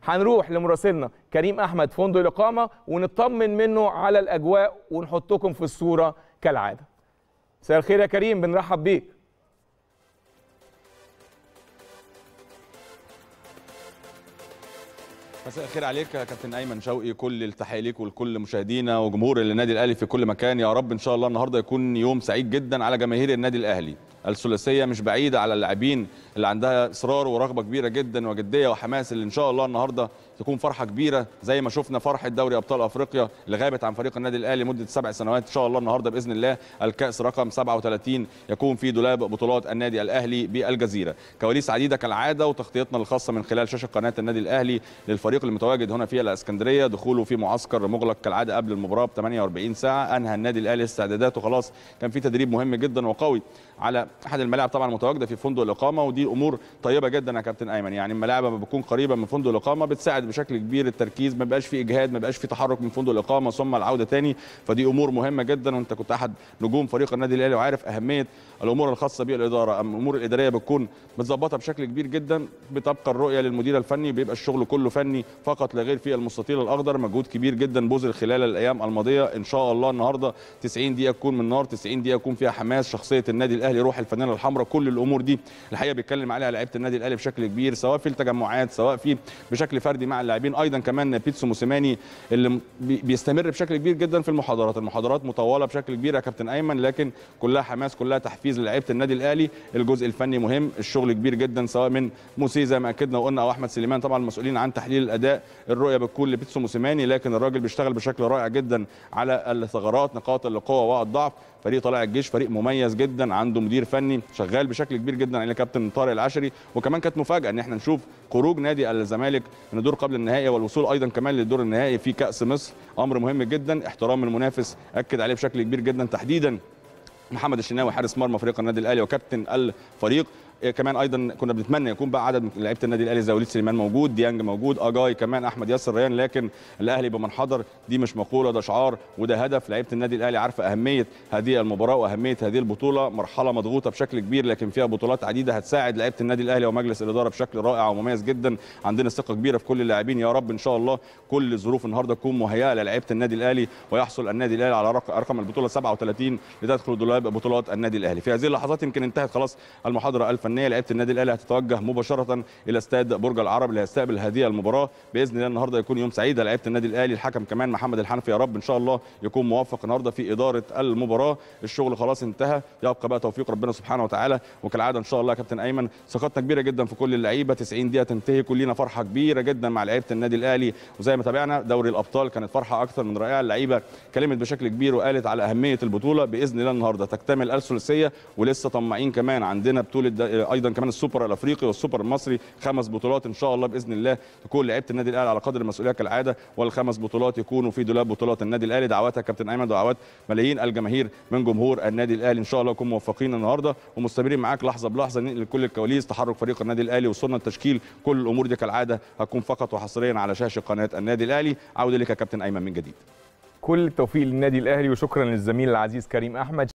هنروح لمراسلنا كريم احمد فندق الاقامه ونطمن منه على الاجواء ونحطكم في الصوره كالعاده مساء الخير يا كريم بنرحب بيك مساء الخير عليك يا كابتن ايمن شوقي كل التحيه ليك ولكل مشاهدينا وجمهور النادي الاهلي في كل مكان يا رب ان شاء الله النهارده يكون يوم سعيد جدا على جماهير النادي الاهلي الثلاثيه مش بعيده على اللاعبين اللي عندها اصرار ورغبه كبيره جدا وجديه وحماس اللي ان شاء الله النهارده تكون فرحه كبيره زي ما شفنا فرحه دوري ابطال افريقيا اللي غابت عن فريق النادي الاهلي مده سبع سنوات ان شاء الله النهارده باذن الله الكاس رقم 37 يكون في دولاب بطولات النادي الاهلي بالجزيره كواليس عديده كالعاده وتغطيتنا الخاصه من خلال شاشه قناه النادي الاهلي للفريق المتواجد هنا في الاسكندريه دخوله في معسكر مغلق كالعاده قبل المباراه ب 48 ساعه انهى النادي الاهلي استعداداته خلاص كان في تدريب مهم جدا وقوي على احد الملاعب طبعا المتواجده في فندق الاقامه ودي امور طيبه جدا يا كابتن ايمن يعني الملاعب لما بتكون قريبه من فندق الاقامه بتساعد بشكل كبير التركيز ما بيبقاش في اجهاد ما بيبقاش في تحرك من فندق الاقامه ثم العوده تاني فدي امور مهمه جدا وانت كنت احد نجوم فريق النادي الاهلي وعارف اهميه الامور الخاصه بالاداره اما الامور الاداريه بتكون متظبطه بشكل كبير جدا بتبقى الرؤيه للمدير الفني بيبقى الشغل كله فني فقط لا غير في المستطيل الاخضر مجهود كبير جدا بذل خلال الايام الماضيه ان شاء الله النهارده 90 دقيقه تكون من نار 90 دقيقه يكون فيها حماس شخصيه النادي الاهلي روح الفانيلا الحمراء كل الامور دي الحقيقه بيتكلم عليها لعيبه النادي الاهلي بشكل كبير سواء في التجمعات سواء في بشكل فردي مع اللاعبين ايضا كمان بيتسو موسيماني اللي بيستمر بشكل كبير جدا في المحاضرات المحاضرات مطوله بشكل كبير يا كابتن ايمن لكن كلها حماس كلها تحفيز لعيبه النادي الاهلي الجزء الفني مهم الشغل كبير جدا سواء من موسي زي ما اكدنا وقلنا او احمد سليمان طبعا المسؤولين عن تحليل الاداء الرؤيه بتكون لبيتسو موسيماني لكن الراجل بيشتغل بشكل رائع جدا على الثغرات نقاط القوه والضعف فريق طلائع الجيش فريق مميز جدا عنده مدير فني شغال بشكل كبير جدا على كابتن طارق العشري وكمان كانت مفاجاه ان احنا نشوف خروج نادي الزمالك من الدور قبل النهائي والوصول ايضا كمان للدور النهائي في كاس مصر امر مهم جدا احترام المنافس اكد عليه بشكل كبير جدا تحديدا محمد الشناوي حارس مرمى فريق النادي الاهلي وكابتن الفريق كمان ايضا كنا بنتمنى يكون بقى عدد من لعيبه النادي الاهلي زي وليد سليمان موجود ديانج موجود اجاي كمان احمد ياسر ريان لكن الاهلي بمن حضر دي مش مقوله ده شعار وده هدف لعيبه النادي الاهلي عارفه اهميه هذه المباراه واهميه هذه البطوله مرحله مضغوطه بشكل كبير لكن فيها بطولات عديده هتساعد لعيبه النادي الاهلي ومجلس الاداره بشكل رائع ومميز جدا عندنا ثقه كبيره في كل اللاعبين يا رب ان شاء الله كل الظروف النهارده تكون مهيئه للعيبه النادي الاهلي ويحصل النادي الاهلي على رقم البطوله 37 لتدخل دولاب بطولات النادي الاهلي في هذه اللحظات يمكن انتهت خلاص المحاضره الفنيه لعيبه النادي الاهلي هتتوجه مباشره الى استاد برج العرب اللي هيستقبل هذه المباراه باذن الله النهارده يكون يوم سعيد لعيبه النادي الاهلي الحكم كمان محمد الحنفي يا رب ان شاء الله يكون موفق النهارده في اداره المباراه الشغل خلاص انتهى يبقى بقى توفيق ربنا سبحانه وتعالى وكالعاده ان شاء الله يا كابتن ايمن ثقتنا كبيره جدا في كل اللعيبه 90 دقيقه تنتهي كلنا فرحه كبيره جدا مع لعيبه النادي الاهلي وزي ما تابعنا دوري الابطال كانت فرحه اكثر من رائعه اللعيبه كلمت بشكل كبير وقالت على اهميه البطوله باذن الله النهارده تكتمل الثلاثيه ولسه طماعين كمان عندنا بطوله ايضا كمان السوبر الافريقي والسوبر المصري خمس بطولات ان شاء الله باذن الله تكون لعيبه النادي الاهلي على قدر المسؤوليه كالعاده والخمس بطولات يكونوا في دولاب بطولات النادي الاهلي دعواتها كابتن ايمن دعوات ملايين الجماهير من جمهور النادي الاهلي ان شاء الله نكون موفقين النهارده ومستمرين معاك لحظه بلحظه ننقل كل الكواليس تحرك فريق النادي الاهلي وصلنا التشكيل كل الامور دي كالعاده هتكون فقط وحصريا على شاشه قناه النادي الاهلي عوده لك يا كابتن ايمن من جديد كل التوفيق للنادي الاهلي وشكرا للزميل العزيز كريم احمد